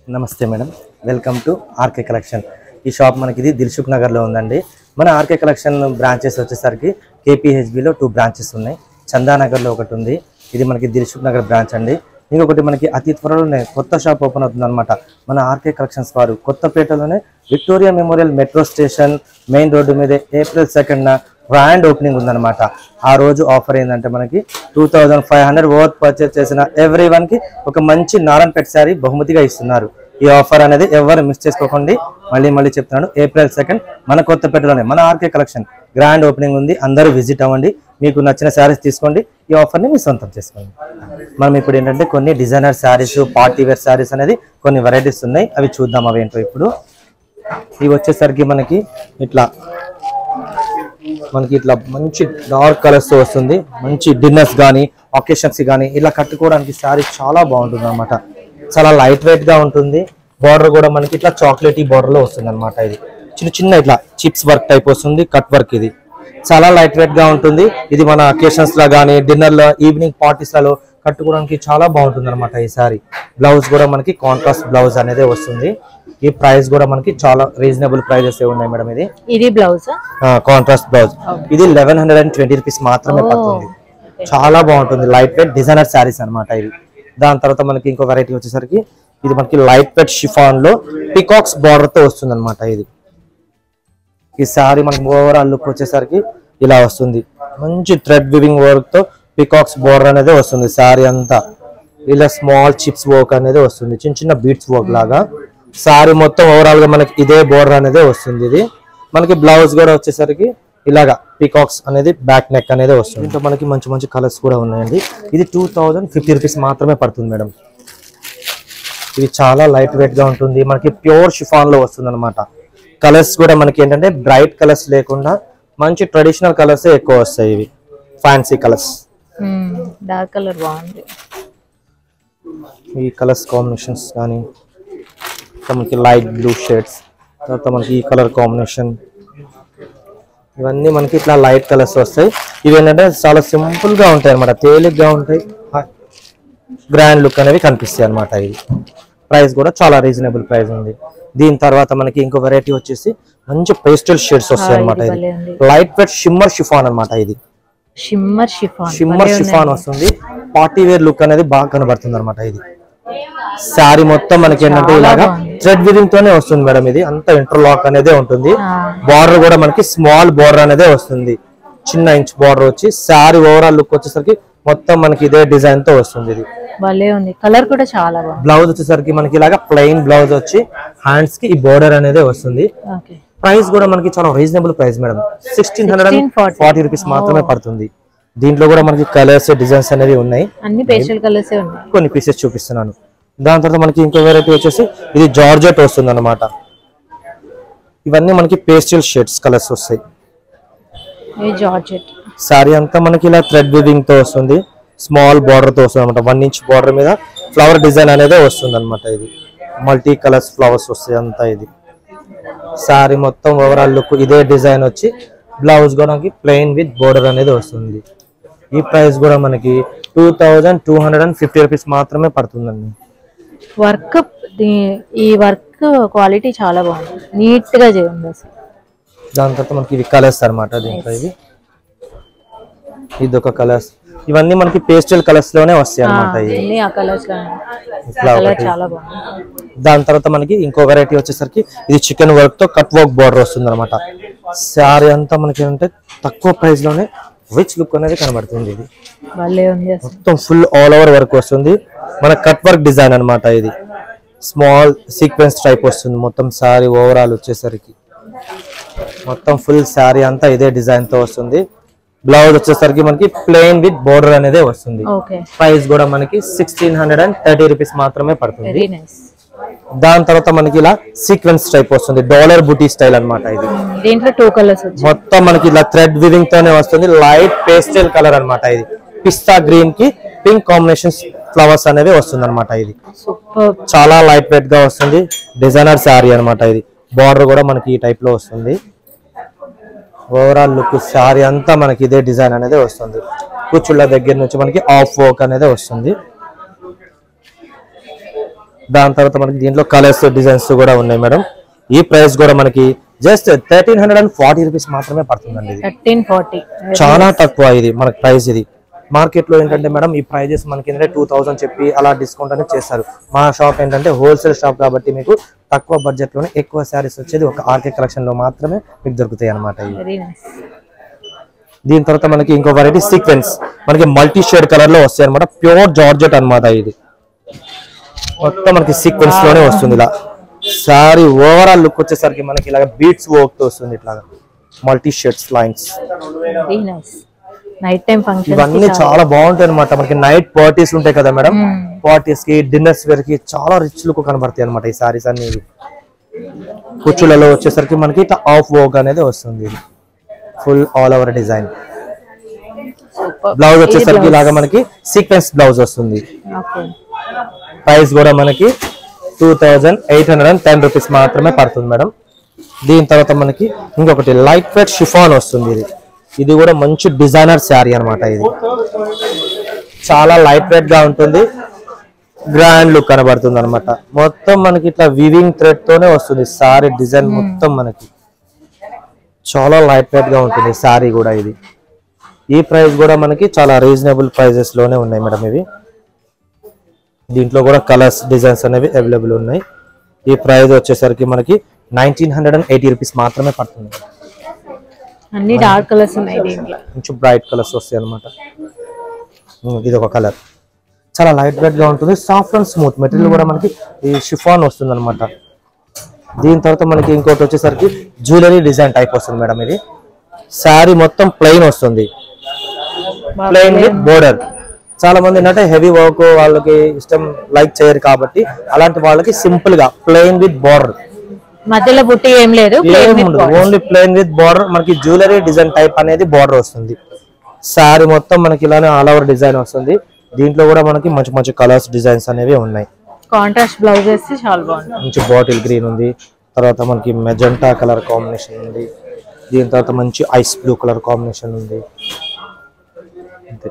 నమస్తే madam welcome to RK collection ఈ shop మనకి ఇది దిల్సుఖ్ నగర్లో ఉందండి మన ఆర్కే కలెక్షన్ బ్రాంచెస్ వచ్చేసరికి కేపీహెచ్బిలో టూ బ్రాంచెస్ ఉన్నాయి చందానగర్లో ఒకటి ఉంది ఇది మనకి దిల్సుఖ్ నగర్ బ్రాంచ్ అండి ఇంకొకటి మనకి అతి త్వరలోనే కొత్త షాప్ ఓపెన్ అవుతుంది అనమాట మన ఆర్కే కలెక్షన్స్ వారు కొత్తపేటలోనే Victoria memorial metro station main road మీద ఏప్రిల్ సెకండ్న గ్రాండ్ ఓపెనింగ్ ఉందన్నమాట ఆ రోజు ఆఫర్ ఏంటంటే మనకి two thousand five hundred worth purchase చేసిన ఎవ్రీ వన్ కి ఒక మంచి నారాయణ పెట్ శారీ బహుమతిగా ఇస్తున్నారు ఈ ఆఫర్ అనేది ఎవరు మిస్ చేసుకోకండి మళ్ళీ మళ్ళీ చెప్తున్నాను ఏప్రిల్ సెకండ్ మన కొత్తపేటలోనే మన ఆర్కే కలెక్షన్ గ్రాండ్ ఓపెనింగ్ ఉంది అందరూ విజిట్ అవ్వండి మీకు నచ్చిన శారీస్ తీసుకోండి ఈ ఆఫర్ని మీ సొంతం చేసుకోండి మనం ఇప్పుడు ఏంటంటే కొన్ని designer saris party wear saris అనేది కొన్ని వెరైటీస్ ఉన్నాయి అవి చూద్దాం అవి ఏంటో ఇప్పుడు ఇవి వచ్చేసరికి మనకి ఇట్లా మనకి ఇట్లా మంచి డార్క్ కలర్స్ తో వస్తుంది మంచి డిన్నర్స్ కానీ ఒకేషన్స్ కానీ ఇలా కట్టుకోవడానికి శారీ చాలా బాగుంటుంది అనమాట చాలా లైట్ వెయిట్ గా ఉంటుంది బార్డర్ కూడా మనకి ఇట్లా చాక్లెటీ బార్డర్ లో వస్తుంది అనమాట ఇది చిన్న చిన్న ఇట్లా చిప్స్ వర్క్ టైప్ వస్తుంది కట్ వర్క్ ఇది చాలా లైట్ వెయిట్ గా ఉంటుంది ఇది మన అకేషన్స్ లో కానీ డిన్నర్ లో ఈవినింగ్ పార్టీస్ లలో కట్టుకోవడానికి చాలా బాగుంటుంది అనమాట ఈ సారీ బ్లౌజ్ కూడా మనకి కాంట్రాస్ట్ బ్లౌజ్ అనేది వస్తుంది ఈ ప్రైస్ కూడా మనకి చాలా రీజనబుల్ ప్రైజెస్ ఉన్నాయి మేడం ఇది ఇది బ్లౌజ్ కాంట్రాస్ట్ బ్లౌజ్ ఇది eleven hundred and twenty rupees మాత్రమే పడుతుంది చాలా బాగుంటుంది లైట్ వెయిట్ డిజైనర్ శారీస్ అన్నమాట ఇది దాని తర్వాత మనకి ఇంకో వెరైటీ వచ్చేసరికి ఇది మనకి లైట్ వెయిట్ షిఫాన్ లో పికాక్స్ బార్డర్ తో వస్తుంది అనమాట ఇది ఈ శారీ మనకి ఓవరాల్ లుక్ వచ్చేసరికి ఇలా వస్తుంది మంచి థ్రెడ్ వివింగ్ వర్క్ తో పికాక్స్ బోర్డర్ అనేది వస్తుంది శారీ అంతా ఇలా స్మాల్ చిప్స్ వర్క్ అనేది వస్తుంది చిన్న చిన్న బీట్స్ వర్క్ లాగా శారీ మొత్తం ఓవరాల్ గా మనకి ఇదే బోర్డర్ అనేది వస్తుంది ఇది మనకి బ్లౌజ్ కూడా వచ్చేసరికి ఇలాగా పికాక్స్ అనేది బ్యాక్ నెక్ అనేది వస్తుంది ఇంకా మనకి మంచి మంచి కలర్స్ కూడా ఉన్నాయండి ఇది టూ థౌజండ్ ఫిఫ్టీ రూపీస్ మాత్రమే పడుతుంది మేడం ఇది చాలా లైట్ వెయిట్ గా ఉంటుంది మనకి ప్యూర్ షిఫాన్ లో వస్తుంది అనమాట కలర్స్ కూడా మనకి ఏంటంటే బ్రైట్ కలర్స్ లేకుండా మంచి ట్రెడిషనల్ కలర్స్ ఎక్కువ వస్తాయి ఇవి ఫ్యాన్సీ కలర్స్ డార్క్ కలర్ బాగుంది ఈ కలర్స్ కాంబినేషన్స్ కానీ ఇంకా మనకి లైట్ బ్లూ షేడ్స్ తర్వాత మనకి ఈ కలర్ కాంబినేషన్ ఇవన్నీ మనకి ఇట్లా లైట్ కలర్స్ వస్తాయి ఇవి ఏంటంటే చాలా సింపుల్ గా ఉంటాయి అనమాట తేలిగ్గా ఉంటాయి గ్రాండ్ లుక్ అనేవి కనిపిస్తాయి అనమాట ఇవి ప్రైస్ కూడా చాలా రీజనబుల్ ప్రైస్ ఉంది దీని తర్వాత మనకి ఇంకో వెరైటీ వచ్చేసి మంచి పేస్టల్ షేడ్స్ వస్తాయి అనమాట ఇది ఇది భలే ఉంది. లైట్ వెయిట్ షిమ్మర్ షిఫాన్ అనమాట ఇది షిమ్మర్ షిఫాన్ షిమ్మర్ షిఫాన్ వస్తుంది పార్టీ వేర్ లుక్ అనేది బాగా కనబడుతుంది అనమాట ఇది శారీ మొత్తం మనకి ఏంటంటే ఇలాగా థ్రెడ్ వివింగ్ తోనే వస్తుంది మేడం ఇది అంత ఇంటర్లాక్ అనేది ఉంటుంది బార్డర్ కూడా మనకి స్మాల్ బార్డర్ అనేది వస్తుంది చిన్న ఇంచ్ బార్డర్ వచ్చి శారీ ఓవరాల్ లుక్ వచ్చేసరికి మొత్తం మనకి ఇదే డిజైన్ తో వస్తుంది ఇది భలే ఉంది కలర్ కూడా చాలా బాగుంది బ్లౌజ్ వచ్చేసరికి మనకి ఇలాగా ప్లెయిన్ బ్లౌజ్ వచ్చి హ్యాండ్స్ కి ఈ బోర్డర్ అనేది వస్తుంది ఓకే ప్రైస్ కూడా మనకి చాలా reasonable price madam sixteen hundred 1640. Forty rupees మాత్రమే పడుతుంది దీంట్లో కూడా మనకి కలర్స్ డిజైన్స్ అనేవి ఉన్నాయి అన్ని పేస్టల్ కలర్స్ ఉన్నాయి కొన్ని పీసెస్ చూపిస్తున్నాను దాని తర్వాత మనకి ఇంకో వెరైటీ వచ్చేసి ఇది జార్జెట్ వస్తుంది అనమాట ఇవన్నీ మనకి పేస్టల్ షేడ్స్ కలర్స్ వస్తాయి ఇది జార్జెట్ శారీ అంతా మనకి ఇలా థ్రెడ్ వివింగ్ తో వస్తుంది స్మాల్ బార్డర్ తో వస్తుంది అనమాట వన్ ఇంచ్ బార్డర్ మీద ఫ్లవర్ డిజైన్ అనేది వస్తుంది అనమాట ఇది మల్టీ కలర్స్ ఫ్లవర్స్ వస్తాయి అంతా ఇది శారీ మొత్తం ఓవరాల్ లుక్ ఇదే డిజైన్ వచ్చి బ్లౌజ్ కూడా మనకి ప్లెయిన్ విత్ బోర్డర్ అనేది వస్తుంది ఈ ప్రైస్ కూడా మనకి two thousand two hundred and fifty rupees మాత్రమే పడుతుందండి వర్క్ ఈ వర్క్ క్వాలిటీ చాలా బాగుంది నీట్ గా చేయండి అసలు దాని తర్వాత మనకి ఇవి కలర్స్ అన్నమాట దీంట్లో ఇవి ఇది ఒక కలర్స్ ఇవన్నీ మనకి పేస్టల్ కలర్స్ లోనే వస్తాయి అన్నమాట ఇవి అన్ని ఆ కలర్స్ ఇట్లా కలర్ ఒకటి చాలా బాగుంది దాని తర్వాత మనకి ఇంకో వెరైటీ వచ్చేసరికి ఇది చికెన్ వర్క్ తో కట్ వర్క్ బార్డర్ వస్తుంది అనమాట శారీ అంతా మనకి ఏంటంటే తక్కువ ప్రైస్ లోనే రిచ్ లుక్ అనేది కనబడుతుంది ఇది భలే ఉంది అసలు మొత్తం ఫుల్ ఆల్ ఓవర్ వర్క్ వస్తుంది మన కట్ వర్క్ డిజైన్ అన్నమాట ఇది స్మాల్ సీక్వెన్స్ టైప్ వస్తుంది మొత్తం శారీ ఓవరాల్ వచ్చేసరికి మొత్తం ఫుల్ శారీ అంతా ఇదే డిజైన్ తో వస్తుంది బ్లౌజ్ వచ్చేసరికి మనకి ప్లెయిన్ విత్ బోర్డర్ అనేది వస్తుంది ఓకే ప్రైస్ కూడా మనకి sixteen hundred and thirty rupees మాత్రమే పడుతుంది వెరీ నైస్ దాని తర్వాత మనకి ఇలా సీక్వెన్స్ టైప్ వస్తుంది డాలర్ బుటీ స్టైల్ అన్నమాట ఇది దీంట్లో టూ కలర్స్ వచ్చాయి మొత్తం మనకి ఇలా థ్రెడ్ వివింగ్ తోనే వస్తుంది లైట్ పేస్టల్ కలర్ అన్నమాట ఇది పిస్తా గ్రీన్ కి పింక్ కాంబినేషన్ ఫ్లవర్స్ అనేవి వస్తుంది అనమాట ఇది సూపర్ చాలా లైట్ వెయిట్ గా వస్తుంది డిజైనర్ శారీ అన్నమాట ఇది బార్డర్ కూడా మనకి ఈ టైప్ లో వస్తుంది ఓవరాల్ లుక్ శారీ అంతా మనకి ఇదే డిజైన్ అనేది వస్తుంది కూర్చుళ్ళ దగ్గర నుంచి మనకి ఆఫ్ వర్క్ అనేది వస్తుంది దాని తర్వాత మనకి దీంట్లో కలర్స్ డిజైన్స్ కూడా ఉన్నాయి మేడం ఈ ప్రైస్ కూడా మనకి just thirteen hundred and forty rupees మాత్రమే పడుతుందండి ఇది థర్టీన్ ఫార్టీ చాలా తక్కువ ఇది మనకి ప్రైస్ ఇది మార్కెట్ లో ఏంటంటే మేడం ఈ ప్రైజెస్ మనకి ఏంటంటే టూ థౌసండ్ చెప్పి అలా డిస్కౌంట్ అనేది చేస్తారు మా షాప్ ఏంటంటే హోల్సేల్ షాప్ కాబట్టి మీకు తక్కువ బడ్జెట్ లోనే ఎక్కువ శారీస్ వచ్చేది ఒక ఆర్కే కలెక్షన్ లో మాత్రమే మీకు దొరుకుతాయి అనమాట ఇవి వెరీ నైస్ దీని తర్వాత మనకి ఇంకో వెరైటీ సీక్వెన్స్ మనకి మల్టీ షేడ్ కలర్ లో వస్తాయి అనమాట ప్యూర్ జార్జెట్ అన్నమాట ఇది మొత్తం మనకి సీక్వెన్స్ లోనే వస్తుంది ఇలా సారీ ఓవరాల్ లుక్ వచ్చేసరికి మనకి ఇలాగ బీట్స్ వర్క్ తో వస్తుంది ఇట్లా multi shades lines very nice night time function ఇవన్నీ చాలా బాగుంటాయి అనమాట మనకి నైట్ పార్టీస్ ఉంటాయి కదా మేడం పార్టీస్ కి డిన్నర్స్ వేర్ కి చాలా రిచ్ లుక్ కనబడతాయి అనమాట ఈ సారీస్ అన్ని ఇవి. కుచ్చులలో వచ్చేసరికి మనకి ఇట్లా ఆఫ్ వర్క్ అనేది వస్తుంది full all over design blouse వచ్చేసరికి ఇలాగా మనకి సీక్వెన్స్ బ్లౌజ్ వస్తుంది ఓకే ప్రైస్ కూడా మనకి two thousand eight hundred and ten rupees మాత్రమే పడుతుంది మేడం దీని తర్వాత మనకి ఇంకొకటి లైట్ వెయిట్ షిఫాన్ వస్తుంది ఇది ఇది కూడా మంచి డిజైనర్ శారీ అన్నమాట ఇది చాలా లైట్ వెయిట్ గా ఉంటుంది గ్రాండ్ లుక్ కనబడుతుంది అనమాట మొత్తం మనకి ఇట్లా వివింగ్ థ్రెడ్ తోనే వస్తుంది సారీ డిజైన్ మొత్తం మనకి చాలా లైట్ వెయిట్ గా ఉంటుంది సారీ కూడా ఇది ఈ ప్రైస్ కూడా మనకి చాలా రీజనబుల్ ప్రైజెస్ లోనే ఉన్నాయి మేడం ఇవి దీంట్లో కూడా కలర్స్ డిజైన్స్ అనేవి అవైలబుల్ ఉన్నాయి ఈ ప్రైస్ వచ్చేసరికి మనకి nineteen hundred and eighty rupees మాత్రమే పడుతుంది అన్ని డార్క్ కలర్స్ ఉన్నాయి దీంట్లో కొంచెం బ్రైట్ కలర్స్ వస్తాయి అనమాట ఇది ఒక కలర్ చాలా లైట్ వెయిట్ గా ఉంటుంది సాఫ్ట్ అండ్ స్మూత్ మెటీరియల్ కూడా మనకి ఈ షిఫాన్ వస్తుంది అనమాట దీని తర్వాత మనకి ఇంకోటి వచ్చేసరికి జ్యువెలరీ డిజైన్ టైప్ వస్తుంది మేడం ఇది శారీ మొత్తం ప్లెయిన్ వస్తుంది ప్లెయిన్ విత్ బోర్డర్ చాలా మంది ఏంటంటే హెవీ వర్క్ వాళ్ళకి ఇష్టం లైక్ చేయరు కాబట్టి అలాంటి వాళ్ళకి సింపుల్ గా ప్లెయిన్ విత్ బోర్డర్ మధ్యలో బుట్టి ఏం లేదు plain with border. Only plain with border మనకి జ్యువెలరీ డిజైన్ టైప్ అనేది బోర్డర్ వస్తుంది శారీ మొత్తం మనకి ఇలానే ఆల్ ఓవర్ డిజైన్ వస్తుంది దీంట్లో కూడా మనకి మంచి మంచి కలర్స్ డిజైన్స్ అనేవి ఉన్నాయి కాంట్రాస్ట్ బ్లౌజ్ వేస్తే చాలా బాగుంటుంది మంచి బాటిల్ గ్రీన్ ఉంది తర్వాత మనకి మెజెంటా కలర్ కాంబినేషన్ ఉంది దీని తర్వాత మంచి ఐస్ బ్లూ కలర్ కాంబినేషన్ ఉంది అంతే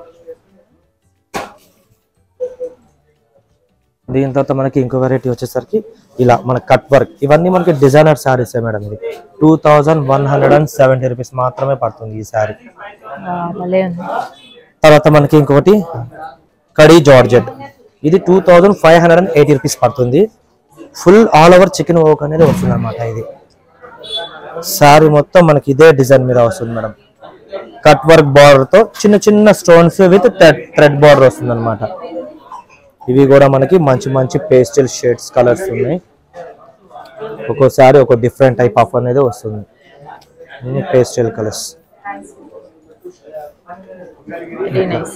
దీని తర్వాత మనకి ఇంకో వెరైటీ వచ్చేసరికి ఇలా మన కట్ వర్క్ ఇవన్నీ మనకి డిజైనర్ శారీస్ మేడం ఇది two thousand one hundred and seventy rupees మాత్రమే పడుతుంది ఈ శారీ ఆ, భలే ఉంది తర్వాత మనకి ఇంకొకటి కడీ జార్జెట్ ఇది two thousand five hundred and eighty rupees పడుతుంది full all over chikan work అనేది వస్తుంది అనమాట ఇది సారీ మొత్తం మనకి ఇదే డిజైన్ మీద వస్తుంది మేడం కట్ వర్క్ బార్డర్ తో చిన్న చిన్న స్టోన్స్ విత్ థ్రెడ్ బార్డర్ వస్తుంది అనమాట ఇవి కూడా మనకి మంచి మంచి పేస్టల్ షేడ్స్ కలర్స్ ఉన్నాయి ఒక్కోసారి ఒక డిఫరెంట్ టైప్ ఆఫ్ అనేది వస్తుంది పేస్టల్ కలర్స్ వెరీ నైస్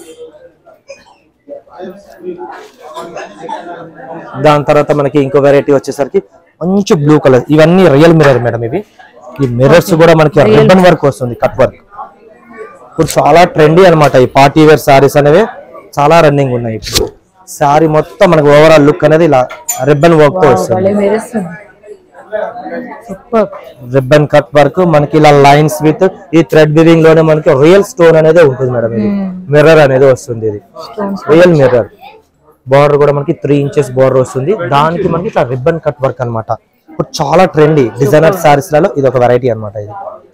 దాని తర్వాత మనకి ఇంకో వెరైటీ వచ్చేసరికి మంచి బ్లూ కలర్ ఇవన్నీ రియల్ మిర్రర్ మేడం ఇవి ఈ మిర్రర్స్ కూడా మనకి రిబ్బన్ వర్క్ వస్తుంది కట్ వర్క్ ఇప్పుడు చాలా ట్రెండీ అన్నమాట ఈ పార్టీ వేర్ సారీస్ అనేవి చాలా రన్నింగ్ ఉన్నాయి ఇప్పుడు సారీ మొత్తం మనకి ఓవరాల్ లుక్ అనేది ఇలా రిబ్బన్ వర్క్ తో వస్తుంది భలే మెరుస్తుంది సూపర్ రిబ్బన్ కట్ వర్క్ మనకి ఇలా లైన్స్ విత్ ఈ థ్రెడ్ వివింగ్ లోనే మనకి రియల్ స్టోన్ అనేది ఉంటుంది మేడం ఇది మిర్రర్ అనేది వస్తుంది ఇది స్టోన్స్ రియల్ మిర్రర్ బార్డర్ కూడా మనకి త్రీ ఇంచెస్ బార్డర్ వస్తుంది దానికి మనకి ఇట్లా రిబ్బన్ కట్ వర్క్ అన్నమాట ఇప్పుడు చాలా ట్రెండీ డిజైనర్ సారీస్ లలో ఇది ఒక వెరైటీ అన్నమాట ఇది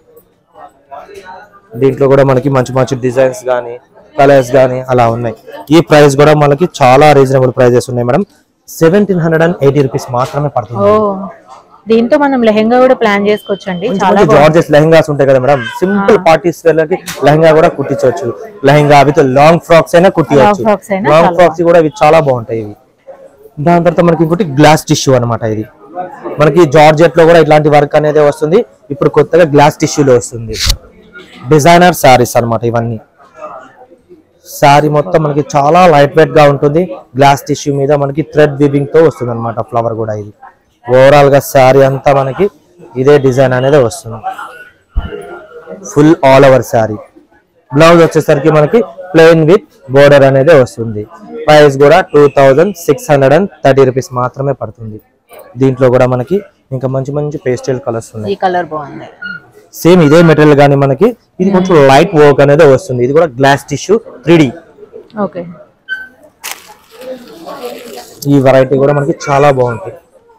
దీంట్లో కూడా మనకి మంచి మంచి డిజైన్స్ కానీ కలర్స్ కానీ అలా ఉన్నాయి ఈ ప్రైస్ కూడా మనకి చాలా రీజనబుల్ ప్రైజెస్ ఉన్నాయి madam seventeen hundred and eighty rupees మాత్రమే పడుతుంది ఓ దీంతో మనం లెహంగా కూడా ప్లాన్ చేసుకోవచ్చండి చాలా జార్జెస్ లెహంగాస్ ఉంటాయి కదా మేడం సింపుల్ పార్టీస్ వేర్లకి లెహంగా కూడా కుట్టించవచ్చు లెహంగా విత్ లాంగ్ ఫ్రాక్స్ అయినా కుట్టించవచ్చు Long frocks అయినా లాంగ్ చాలా ఫ్రాక్స్ కూడా ఇవి చాలా బాగుంటాయి ఇవి దాని తర్వాత మనకి ఇంకోటి గ్లాస్ టిష్యూ అన్నమాట ఇది మనకి జార్జెట్ లో కూడా ఇట్లాంటి వర్క్ అనేది వస్తుంది ఇప్పుడు కొత్తగా గ్లాస్ టిష్యూలో వస్తుంది డిజైనర్ సారీస్ అన్నమాట ఇవన్నీ సారీ మొత్తం మనకి చాలా లైట్ వెయిట్ గా ఉంటుంది గ్లాస్ టిష్యూ మీద మనకి థ్రెడ్ వివింగ్ తో వస్తుంది అనమాట ఫ్లవర్ కూడా ఇది ఓవరాల్ గా సారీ అంతా మనకి ఇదే డిజైన్ అనేది వస్తుంది full all over sari blouse వచ్చేసరికి మనకి ప్లెయిన్ విత్ బోర్డర్ అనేది వస్తుంది ప్రైస్ కూడా two thousand six hundred and thirty rupees మాత్రమే పడుతుంది దీంట్లో కూడా మనకి ఇంకా మంచి మంచి పేస్టల్ కలర్స్ ఉన్నాయి ఈ కలర్ బాగుంది సేమ్ ఇదే మెటీరియల్ కానీ మనకి ఇది కొంచెం లైట్ వర్క్ అనేది వస్తుంది ఇది కూడా గ్లాస్ టిష్యూ త్రీ ఓకే ఈ వెరైటీ కూడా మనకి చాలా బాగుంటాయి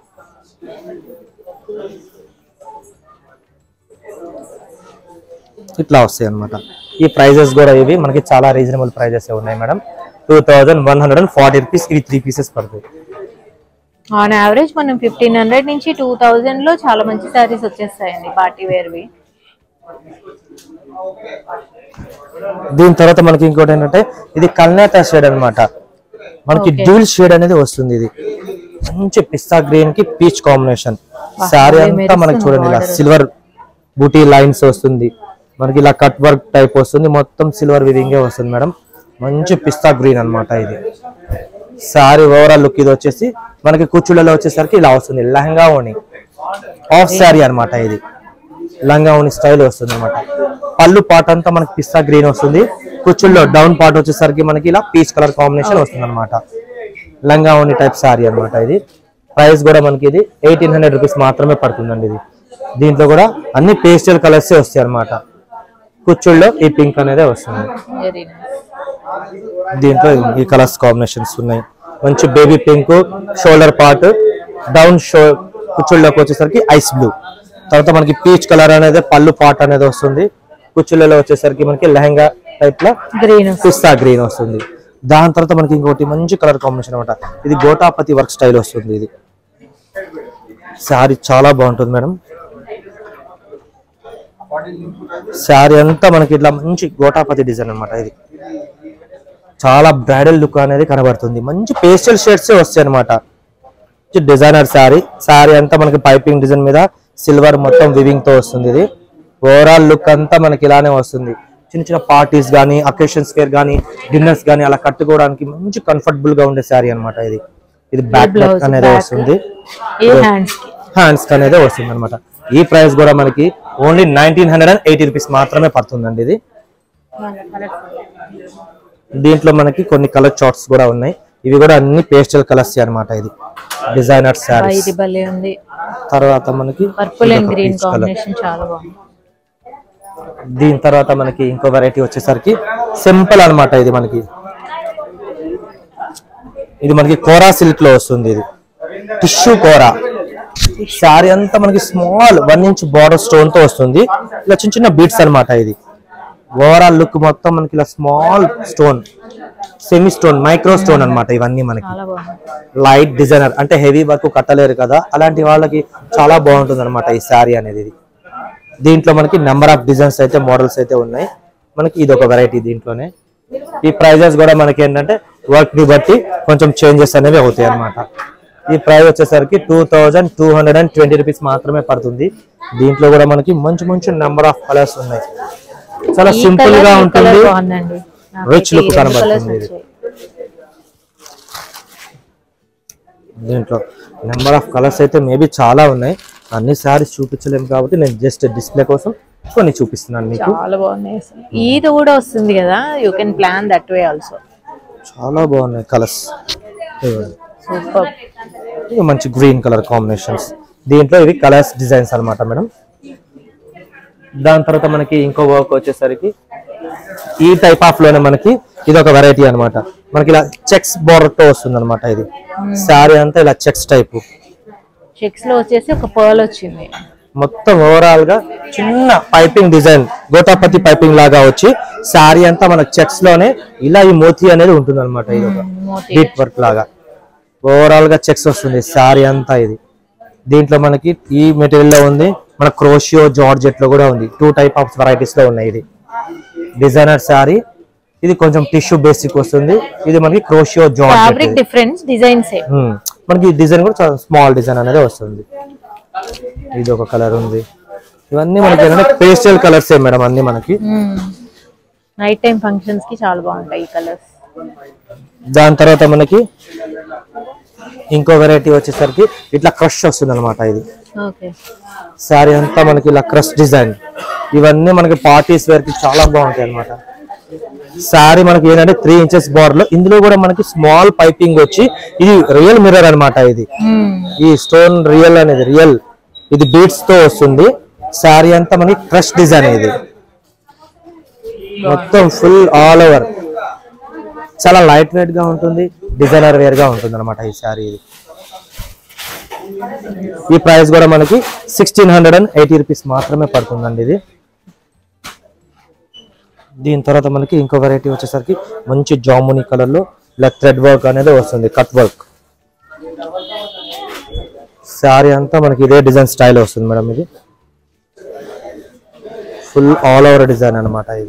ఇట్లా వస్తాయి అన్నమాట ఈ ప్రైజెస్ కూడా ఇవి మనకి చాలా రీజనబుల్ ప్రైజెస్ ఉన్నాయి madam two thousand one hundred and forty rupees ఇవి త్రీ పీసెస్ పడుతుంది ఆన్ యావరేజ్ మనం ఫిఫ్టీన్ హండ్రెడ్ నుంచి టూ థౌజండ్ లో చాలా మంచి శారీస్ వచ్చేస్తాయండి పార్టీ వేర్వి దీని తర్వాత మనకి ఇంకోటి ఏంటంటే ఇది కల్నేత షేడ్ అన్నమాట మనకి Okay. డ్యూల్ షేడ్ అనేది వస్తుంది ఇది మంచి పిస్తా గ్రీన్ కి పీచ్ కాంబినేషన్ శారీ భలే అంతా మనకి మెరుస్తుంది చూడండి ఇలా border. సిల్వర్ బూటీ లైన్స్ వస్తుంది మనకి ఇలా కట్ వర్క్ టైప్ వస్తుంది మొత్తం సిల్వర్ వివింగే వస్తుంది మేడం మంచి పిస్తా గ్రీన్ అన్నమాట ఇది శారీ ఓవరాల్ లుక్ ఇది వచ్చేసి మనకి కుచ్చుళ్ళలో వచ్చేసరికి ఇలా వస్తుంది లెహంగా ఓని హాఫ్ శారీ అన్నమాట ఇది లంగా ఓని స్టైల్ వస్తుంది అనమాట పళ్ళు పాట అంతా మనకి పిస్తా గ్రీన్ వస్తుంది కుచ్చుల్లో డౌన్ పార్ట్ వచ్చేసరికి మనకి ఇలా పీచ్ కలర్ కాంబినేషన్ వస్తుంది అనమాట లంగా ఓని టైప్ శారీ అన్నమాట ఇది ప్రైస్ కూడా మనకి ఇది ఎయిటీన్ హండ్రెడ్ రూపీస్ మాత్రమే పడుతుందండి ఇది దీంట్లో కూడా అన్ని పేస్టల్ కలర్స్ వస్తాయి అనమాట కుచ్చుల్లో ఈ పింక్ అనేది వస్తుంది వెరీ నైస్ దీంట్లో ఈ కలర్స్ కాంబినేషన్స్ ఉన్నాయి మంచి baby pink shoulder part down షో కుచ్చుళ్ళలోకి వచ్చేసరికి ఐస్ బ్లూ తర్వాత మనకి పీచ్ కలర్ అనేది పళ్ళు పార్ట్ అనేది వస్తుంది కుచ్చుళ్ళలో వచ్చేసరికి మనకి లెహంగా టైప్ లో గ్రీన్ పిస్తా గ్రీన్ వస్తుంది దాని తర్వాత మనకి ఇంకోటి మంచి కలర్ కాంబినేషన్ అనమాట ఇది గోటాపతి వర్క్ స్టైల్ వస్తుంది ఇది శారీ చాలా బాగుంటుంది మేడం శారీ అంతా మనకి ఇట్లా మంచి గోటాపతి డిజైన్ అన్నమాట ఇది చాలా బ్రైడల్ లుక్ అనేది కనబడుతుంది మంచి పేస్టల్ షేడ్స్ వస్తాయి అనమాట డిజైనర్ శారీ శారీ అంతా మనకి పైపింగ్ డిజైన్ మీద సిల్వర్ మొత్తం వివింగ్ తో వస్తుంది ఇది ఓవరాల్ లుక్ అంతా మనకి ఇలానే వస్తుంది చిన్న చిన్న పార్టీస్ కానీ అకేషన్స్ వేర్ కానీ డిన్నర్స్ కానీ అలా కట్టుకోవడానికి మంచి కంఫర్టబుల్ గా ఉండే శారీ అన్నమాట ఇది ఇది బ్యాక్ blouse, అనేది back. వస్తుంది ఏ హ్యాండ్స్ కి హ్యాండ్స్ అనేది వస్తుంది అనమాట ఈ ప్రైస్ కూడా మనకి only nineteen hundred and eighty rupees మాత్రమే పడుతుందండి ఇది దీంట్లో మనకి కొన్ని కలర్ చార్ట్స్ కూడా ఉన్నాయి ఇవి కూడా అన్ని పేస్టల్ కలర్స్ అన్నమాట ఇది డిజైనర్ ఆ, శారీస్ ఇది భలే ఉంది తర్వాత మనకి పర్పుల్ అండ్ ఇదొక గ్రీన్ peach colour. కాంబినేషన్ చాలా బాగుంది దీని తర్వాత మనకి ఇంకో వెరైటీ వచ్చేసరికి సింపుల్ అన్నమాట ఇది మనకి ఇది మనకి కోరా సిల్క్ లో వస్తుంది ఇది టిష్యూ కోరా శారీ అంతా మనకి small one inch border stone తో వస్తుంది ఇలా చిన్న చిన్న బీట్స్ అన్నమాట ఇది ఓవరాల్ లుక్ మొత్తం మనకి ఇలా small stone semi stone micro stone అన్నమాట ఇవన్నీ మనకి చాలా బాగుంది లైట్ డిజైనర్ అంటే హెవీ వర్క్ కట్టలేరు కదా అలాంటి వాళ్ళకి చాలా బాగుంటుంది అనమాట ఈ శారీ అనేది ఇది. దీంట్లో మనకి నెంబర్ ఆఫ్ డిజైన్స్ అయితే మోడల్స్ అయితే ఉన్నాయి మనకి ఇది ఒక వెరైటీ దీంట్లోనే ఈ ప్రైజెస్ కూడా మనకి ఏంటంటే వర్క్ ని బట్టి కొంచెం చేంజెస్ అనేవి అవుతాయి అన్నమాట ఈ ప్రైస్ వచ్చేసరికి two thousand two hundred and twenty rupees మాత్రమే పడుతుంది దీంట్లో కూడా మనకి మంచి మంచి నెంబర్ ఆఫ్ కలర్స్ ఉన్నాయి చాలా ఈ సింపుల్ colour, గా ఈ ఉంటుంది colour బాగుందండి Rich look నాకైతే ఈ రెండు కనబడుతుంది colours ఇది. నచ్చాయి. దీంట్లో నెంబర్ ఆఫ్ కలర్స్ అయితే మేబీ చాలా ఉన్నాయి అన్ని సారీస్ చూపించలేము కాబట్టి నేను జస్ట్ డిస్ప్లే కోసం కొన్ని చూపిస్తున్నాను మీకు చాలా బాగున్నాయి అసలు ఈద్ కూడా వస్తుంది కదా you can plan that way also చాలా బాగున్నాయి కలర్స్ సూపర్ ఇది మంచి గ్రీన్ కలర్ కాంబినేషన్స్ దీంట్లో ఇవి కలర్స్ డిజైన్స్ అన్నమాట మేడం దాని తర్వాత మనకి ఇంకో వర్క్ వచ్చేసరికి ఈ టైప్ ఆఫ్ లోనే మనకి ఇది ఒక వెరైటీ అన్నమాట మనకి ఇలా చెక్స్ బోర్డర్ తో వస్తుంది అనమాట ఇది శారీ అంతా ఇలా చెక్స్ టైప్ చెక్స్ లో వచ్చేసి ఒక పర్ల్ వచ్చింది మొత్తం ఓవరాల్ గా చిన్న పైపింగ్ డిజైన్ గోటాపతి పైపింగ్ లాగా వచ్చి శారీ అంతా మన చెక్స్ లోనే ఇలా ఈ మోతీ అనేది ఉంటుంది అనమాట ఇది ఒక మోతీ. బీట్ వర్క్ లాగా ఓవరాల్ గా చెక్స్ వస్తుంది శారీ అంతా ఇది దీంట్లో మనకి ఈ మెటీరియల్ లో ఉంది మన క్రోషియో జార్జెట్ లో కూడా ఉంది టూ టైప్ ఆఫ్ వెరైటీస్ లో ఉన్నాయి ఇది డిజైనర్ శారీ ఇది కొంచెం టిష్యూ బేసిక్ వస్తుంది ఇది మనకి crochet georgette fabric difference designs a um. మనకి డిజైన్ కూడా చాలా స్మాల్ డిజైన్ అనేది వస్తుంది ఇది ఒక కలర్ ఉంది ఇవన్నీ మనకి ఏంటంటే పేస్టల్ కలర్స్ మేడం అన్ని మనకి నైట్ టైం ఫంక్షన్స్ కి చాలా బాగుంటాయి ఈ కలర్స్ దాని తర్వాత మనకి ఇంకో వెరైటీ వచ్చేసరికి ఇట్లా క్రష్ వస్తుంది అనమాట ఇది ఓకే శారీ అంతా మనకి ఇలా క్రష్ డిజైన్ ఇవన్నీ మనకి పార్టీస్ వేర్ కి చాలా బాగుంటాయి అనమాట శారీ మనకి ఏంటంటే త్రీ ఇంచెస్ బార్డర్ లో ఇందులో కూడా మనకి స్మాల్ పైపింగ్ వచ్చి ఇది రియల్ మిర్రర్ అన్నమాట ఇది ఈ స్టోన్ రియల్ అనేది రియల్ ఇది బీట్స్ తో వస్తుంది శారీ అంతా మనకి క్రష్ డిజైన్ ఇది మొత్తం ఫుల్ ఆల్ ఓవర్ చాలా లైట్ వెయిట్ గా ఉంటుంది డిజైనర్ వేర్ గా ఉంటుంది అనమాట ఈ శారీ ఇది ఈ ప్రైస్ కూడా మనకి sixteen hundred and eighty rupees మాత్రమే పడుతుందండి ఇది దీని తర్వాత మనకి ఇంకో వెరైటీ వచ్చేసరికి మంచి జాముని కలర్ లో ఇలా థ్రెడ్ వర్క్ అనేది వస్తుంది కట్ వర్క్ శారీ అంతా మనకి ఇదే డిజైన్ స్టైల్ వస్తుంది మేడం ఇది ఫుల్ ఆల్ ఓవర్ డిజైన్ అన్నమాట ఇది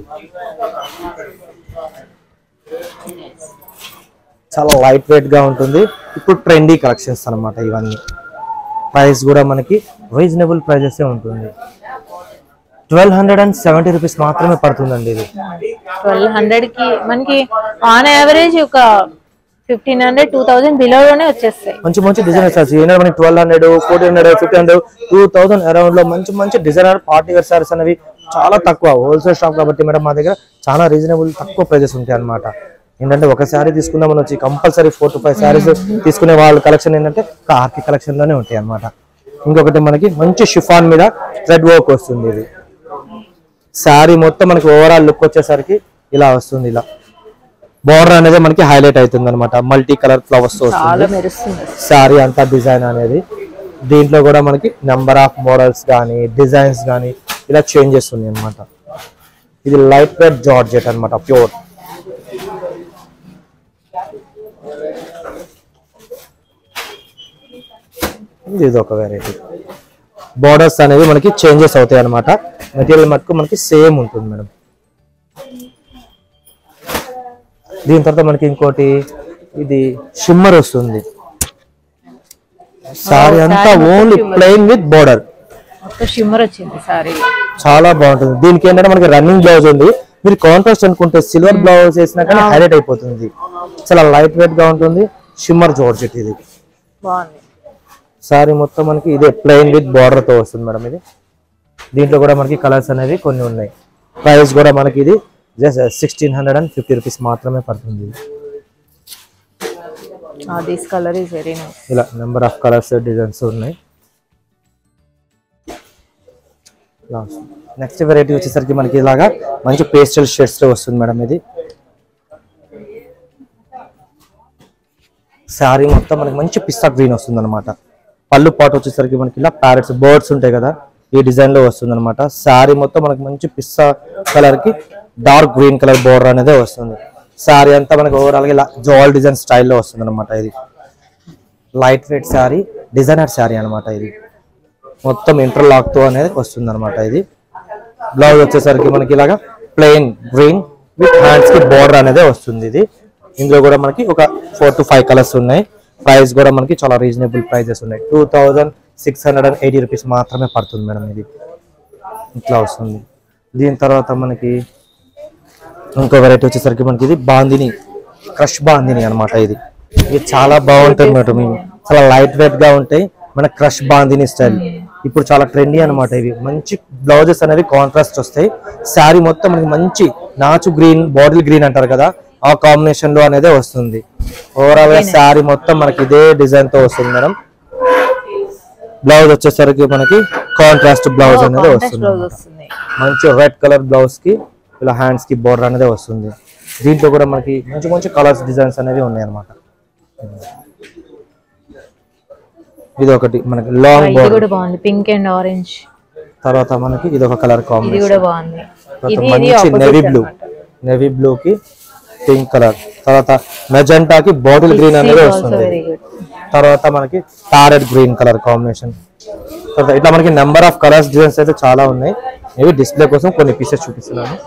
చాలా లైట్ వెయిట్ గా ఉంటుంది ఇప్పుడు ట్రెండీ కలెక్షన్స్ అన్నమాట ఇవన్నీ ప్రైస్ కూడా మనకి రీజనబుల్ ప్రైజెస్ ఉంటుంది twelve hundred and seventy rupees మాత్రమే పడుతుందండి ఇది ట్వెల్వ్ హండ్రెడ్ కి మనకి ఆన్ యావరేజ్ ఒక ఫిఫ్టీన్ హండ్రెడ్ టూ థౌసండ్ బిలోలోనే వచ్చేస్తాయి మంచి మంచి డిజైనర్ సారీస్ ఏంటంటే మనకి twelve hundred fourteen hundred fifteen hundred two thousand around లో మంచి మంచి డిజైనర్ పార్టీ వేర్ సారీస్ అనేవి చాలా తక్కువ హోల్సేల్ షాప్ కాబట్టి మేడం మా దగ్గర చాలా రీజనబుల్ తక్కువ ప్రైజెస్ ఉంటాయి అన్నమాట ఏంటంటే ఒక శారీ తీసుకుందామని వచ్చి compulsory four to five saris తీసుకునే వాళ్ళ కలెక్షన్ ఏంటంటే ఆర్కి కలెక్షన్ లోనే ఉంటాయి అన్నమాట ఇంకొకటి మనకి మంచి షిఫాన్ మీద థ్రెడ్ వర్క్ వస్తుంది ఇది శారీ మొత్తం మనకి ఓవరాల్ లుక్ వచ్చేసరికి ఇలా వస్తుంది ఇలా బోర్డర్ అనేది మనకి హైలైట్ అవుతుంది అనమాట మల్టీ కలర్ ఫ్లవర్స్ వస్తుంది చాలా మెరుస్తుంది శారీ అంతా డిజైన్ అనేది దీంట్లో కూడా మనకి నెంబర్ ఆఫ్ మోడల్స్ కానీ డిజైన్స్ కానీ ఇలా చేంజెస్ ఉన్నాయి అనమాట ఇది లైట్ వెయిట్ జార్జెట్ అన్నమాట ప్యూర్ ఇది ఒక వెరైటీ బోర్డర్స్ అనేవి మనకి చేంజెస్ అవుతాయి అనమాట మెటీరియల్ మటుకు మనకి సేమ్ ఉంటుంది మేడం దీని తర్వాత మనకి ఇంకోటి ఇది షిమ్మర్ వస్తుంది సారీ అంతా ఓన్లీ ప్లెయిన్ విత్ బోర్డర్ మొత్తం షిమ్మర్ వచ్చింది సారీ చాలా బాగుంటుంది దీనికి ఏంటంటే మనకి రన్నింగ్ బ్లౌజ్ ఉంది మీరు కాంట్రాస్ట్ అనుకుంటే సిల్వర్ బ్లౌజ్ వేసినా కానీ హైలైట్ అయిపోతుంది చాలా లైట్ వెయిట్ గా ఉంటుంది షిమ్మర్ జార్జెట్ ఇది బాగుంది సారీ మొత్తం మనకి ఇదే ప్లెయిన్ విత్ బార్డర్ తో వస్తుంది మేడం ఇది దీంట్లో కూడా మనకి కలర్స్ అనేవి కొన్ని ఉన్నాయి ప్రైస్ కూడా మనకి ఇది just sixteen hundred and fifty rupees మాత్రమే పడుతుంది this colour is very nice ఇలా నెంబర్ ఆఫ్ కలర్స్ డిజైన్స్ ఉన్నాయి నెక్స్ట్ వెరైటీ వచ్చేసరికి మనకి ఇలాగా మంచి పేస్టల్ షేడ్స్ లో వస్తుంది మేడం ఇది శారీ మొత్తం మనకి మంచి పిస్తా గ్రీన్ వస్తుంది అనమాట పళ్ళు పాటు వచ్చేసరికి మనకి ఇలా ప్యారెట్స్ బర్డ్స్ ఉంటాయి కదా ఈ డిజైన్ లో వస్తుంది అనమాట శారీ మొత్తం మనకి మంచి పిస్తా కలర్ కి డార్క్ గ్రీన్ కలర్ బోర్డర్ అనేది వస్తుంది శారీ అంతా మనకి ఓవరాల్ గా ఇలా జోల్ డిజైన్ స్టైల్లో వస్తుంది అనమాట ఇది light weight sari designer sari అన్నమాట ఇది మొత్తం ఇంటర్లాక్ తో అనేది వస్తుంది అనమాట ఇది బ్లౌజ్ వచ్చేసరికి మనకి ఇలాగా ప్లెయిన్ గ్రీన్ విత్ హ్యాండ్స్ కి బోర్డర్ అనేది వస్తుంది ఇది ఇందులో కూడా మనకి ఒక ఫోర్ టు ఫైవ్ కలర్స్ ఉన్నాయి ప్రైస్ కూడా మనకి చాలా రీజనబుల్ ప్రైజెస్ ఉన్నాయి two thousand six hundred and eighty rupees మాత్రమే పడుతుంది మేడం ఇది ఇట్లా వస్తుంది దీని తర్వాత మనకి ఇంకో వెరైటీ వచ్చేసరికి మనకి ఇది బాందిని క్రష్ బాందిని అన్నమాట ఇది ఇది చాలా బాగుంటుంది మేడం ఇవి. చాలా లైట్ వెయిట్ గా ఉంటాయి మన క్రష్ బాందిని స్టైల్ ఇప్పుడు చాలా ట్రెండీ అన్నమాట ఇవి మంచి బ్లౌజెస్ అనేవి కాంట్రాస్ట్ వస్తాయి శారీ మొత్తం మనకి మంచి నాచు గ్రీన్ బాటిల్ గ్రీన్ అంటారు కదా ఆ కాంబినేషన్ లో అనేది వస్తుంది ఓవరాల్ గా శారీ మొత్తం మనకి ఇదే డిజైన్ తో వస్తుంది మేడం బ్లౌజ్ వచ్చేసరికి మనకి కాంట్రాస్ట్ బ్లౌజ్ అనేది కాంట్రాస్ట్ వస్తుంది బ్లౌజ్ అన్నమాట. వస్తుంది మంచి రెడ్ కలర్ బ్లౌజ్ కి ఇలా హ్యాండ్స్ కి బోర్డర్ అనేది వస్తుంది దీంట్లో కూడా మనకి మంచి మంచి కలర్స్ డిజైన్స్ అనేవి ఉన్నాయి అన్నమాట ఇది ఒకటి మనకి లాంగ్ ఇది బోర్డర్ కూడా బాగుంది పింక్ అండ్ ఆరెంజ్ తర్వాత మనకి ఇది ఒక కలర్ ఇది కాంబినేషన్ కూడా బాగుంది తర్వాత ఇది ఇది మంచి navy opposite blue navy blue కి పింక్ కలర్ తర్వాత మెజెంటా కి బాటిల్ గ్రీన్ అనేది వస్తుంది వెరీ గుడ్ తర్వాత మనకి ప్యారెట్ గ్రీన్ కలర్ కాంబినేషన్ తర్వాత ఇట్లా మనకి నెంబర్ ఆఫ్ కలర్స్ డిజైన్స్ అయితే చాలా ఉన్నాయి ఇవి డిస్ప్లే కోసం కొన్ని పీసెస్ చూపిస్తున్నాను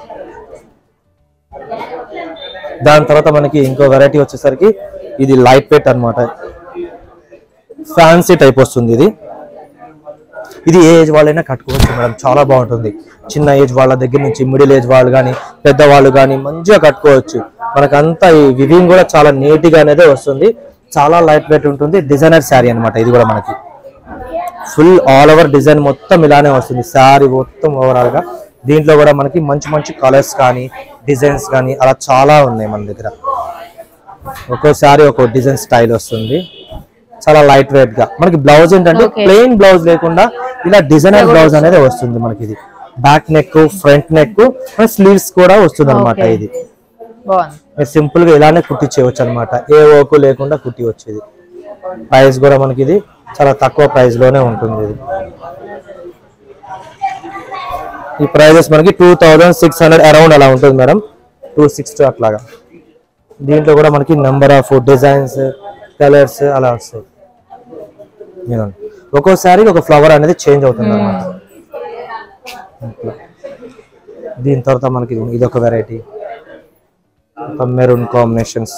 దాని తర్వాత మనకి ఇంకో వెరైటీ వచ్చేసరికి ఇది లైట్ వెయిట్ అన్నమాట ఫ్యాన్సీ టైప్ వస్తుంది ఇది ఇది ఏ ఏజ్ వాళ్ళైనా కట్టుకోవచ్చు మేడం చాలా బాగుంటుంది చిన్న ఏజ్ వాళ్ళ దగ్గర నుంచి మిడిల్ ఏజ్ వాళ్ళు కానీ పెద్దవాళ్ళు కానీ మంచిగా కట్టుకోవచ్చు మనకంతా ఈ వివింగ్ కూడా చాలా నీట్ గా అనేది వస్తుంది చాలా లైట్ వెయిట్ ఉంటుంది డిజైనర్ శారీ అన్నమాట ఇది కూడా మనకి ఫుల్ ఆల్ ఓవర్ డిజైన్ మొత్తం ఇలానే వస్తుంది శారీ మొత్తం ఓవరాల్ గా దీంట్లో కూడా మనకి మంచి మంచి కలర్స్ కానీ డిజైన్స్ కానీ అలా చాలా ఉన్నాయి మన దగ్గర ఒక్కో శారీ ఒక్కో డిజైన్ స్టైల్ వస్తుంది చాలా లైట్ వెయిట్ గా మనకి బ్లౌజ్ ఏంటంటే Okay. ప్లెయిన్ బ్లౌజ్ లేకుండా ఇలా డిజైనర్ బ్లౌజ్ అనేది వస్తుంది మనకి ఇది back neck front neck sleeves కూడా వస్తుంది అనమాట Okay. ఇది బాగుంది మీరు సింపుల్ గా ఇలానే కుట్టించేయవచ్చు అనమాట ఏ ఓకు లేకుండా కుట్టి వచ్చేది ప్రైస్ కూడా మనకి ఇది చాలా తక్కువ ప్రైస్ లోనే ఉంటుంది ఇది ఈ ప్రైజెస్ మనకి two thousand six hundred around అలా ఉంటుంది మేడం టూ సిక్స్ అట్లాగా దీంట్లో కూడా మనకి నెంబర్ ఆఫ్ డిజైన్స్ కలర్స్ అలా వస్తాయి ఇదిగోండి. ఒక్కోసారి ఒక ఫ్లవర్ అనేది చేంజ్ అవుతుంది అన్నమాట ఇట్లా. దీని తర్వాత మనకి ఇది- ఇది ఒక వెరైటీ మెరూన్ కాంబినేషన్స్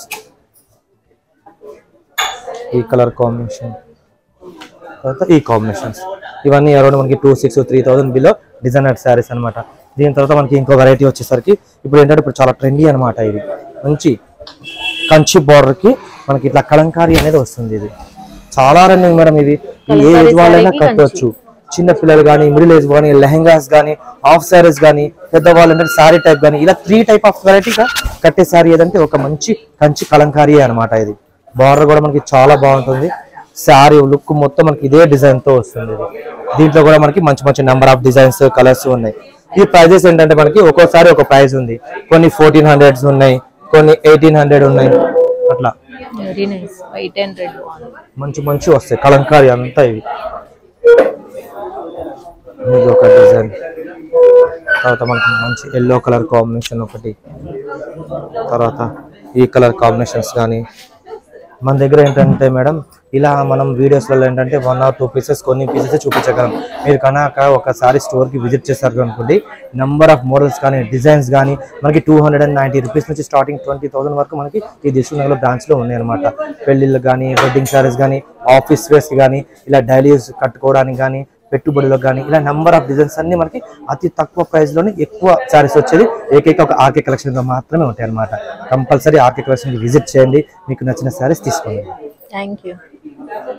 ఈ కలర్ కాంబినేషన్ తర్వాత ఈ కాంబినేషన్స్ ఇవన్నీ అరౌండ్ మనకి two six three thousand below designer saris అన్నమాట దీని తర్వాత మనకి ఇంకో వెరైటీ వచ్చేసరికి ఇప్పుడు ఏంటంటే ఇప్పుడు చాలా ట్రెండీ అన్నమాట ఇది మంచి కంచి border కి మనకి ఇట్లా కలంకారీ అనేది వస్తుంది ఇది చాలా రన్నింగ్ మేడం ఇది ఈ ఏ ఏజ్ వాళ్ళైనా saree కి కట్టవచ్చు చిన్న పిల్లలు కానీ మిడిల్ ఏజ్ కానీ లెహంగాస్ కానీ హాఫ్ సారీస్ కానీ పెద్దవాళ్ళు అంటే సారీ టైప్ కానీ ఇలా త్రీ టైప్ ఆఫ్ వెరైటీగా కట్టే సారీ ఏదంటే ఒక మంచి కంచి కలంకారీ అన్నమాట ఇది బార్డర్ కూడా మనకి చాలా బాగుంటుంది శారీ లుక్ మొత్తం మనకి ఇదే డిజైన్ తో వస్తుంది ఇది దీంట్లో కూడా మనకి మంచి మంచి నెంబర్ ఆఫ్ డిజైన్స్ కలర్స్ ఉన్నాయి ఈ ప్రైజెస్ ఏంటంటే మనకి ఒక్కోసారి ఒక ప్రైస్ ఉంది కొన్ని ఫోర్టీన్ హండ్రెడ్స్ ఉన్నాయి కొన్ని ఎయిటీన్ హండ్రెడ్ ఉన్నాయి అట్లా very nice white and red బాగుంది మంచి మంచి వస్తాయి కలంకారీ అంతా ఇవి ఇది ఒక డిజైన్ తర్వాత మనకి మంచి ఎల్లో కలర్ కాంబినేషన్ ఒకటి తర్వాత ఈ కలర్ కాంబినేషన్స్ కానీ మన దగ్గర ఏంటంటే మేడం ఇలా మనం వీడియోస్లలో ఏంటంటే వన్ ఆర్ టూ పీసెస్ కొన్ని పీసెస్ చూపించగలం మీరు కనుక ఒకసారి స్టోర్కి విజిట్ చేశారు అనుకోండి నెంబర్ ఆఫ్ మోడల్స్ కానీ డిజైన్స్ కానీ మనకి two hundred and ninety rupees నుంచి స్టార్టింగ్ ట్వంటీ థౌసండ్ వరకు మనకి ఈ దిల్సునగర్ బ్రాంచ్లో ఉన్నాయి అనమాట పెళ్ళిళ్ళు కానీ వెడ్డింగ్ శారీస్ కానీ ఆఫీస్ వేర్స్ కానీ ఇలా డైలీ యూస్ కట్టుకోవడానికి కానీ పెట్టుబడులకు కానీ ఇలా నెంబర్ ఆఫ్ డిజైన్స్ అన్ని మనకి అతి తక్కువ ప్రైస్ లోనే ఎక్కువ శారీస్ వచ్చేది ఏకైక ఒక ఆర్కే కలెక్షన్ లో మాత్రమే ఉంటాయి అనమాట కంపల్సరీ ఆర్కే కలెక్షన్ కి విజిట్ చేయండి మీకు నచ్చిన శారీస్ తీసుకోండి థ్యాంక్ యూ